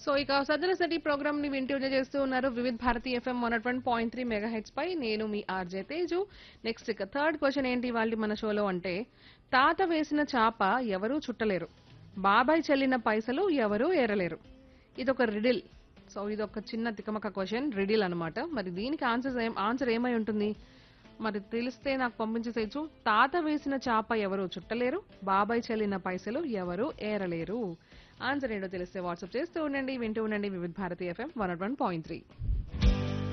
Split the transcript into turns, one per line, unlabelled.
so ఇక సజ్జన city programme ని వింటూ ఎంజాయ్ చేస్తూ ఉన్నారు Vividh Bharati FM one one point three mega heads పై నేను మీ ఆర్జే తేజు నెక్స్ట్ ఇక థర్డ్ క్వశ్చన్ ఏంటి వాళ్ళు మన షోలో అంటే తాత వేసిన చాప ఎవరూ చుట్టలేరు బాబాయ్ చెల్లిన పైసలు ఎవరూ ఏరలేరు ఇదొక రిడిల్ సో ఇదొక చిన్న తికమక క్వశ్చన్ రిడిల్ అన్నమాట మరి దీనికి ఆన్సర్ ఏం ఆన్సర్ ఏమై ఉంటుంది మరి తెలిస్తే నాకు పంపించేసేయచ్చు తాత వేసిన చాప ఎవరు చుట్టలేరు బాబాయ్ చెల్లిన పైసలు ఎవరు ఏరలేరు ఆన్సర్ ఏంటో తెలిస్తే వాట్సాప్ చేస్తూ ఉండండి వింటూ ఉండండి Vividh Bharati FM one one point three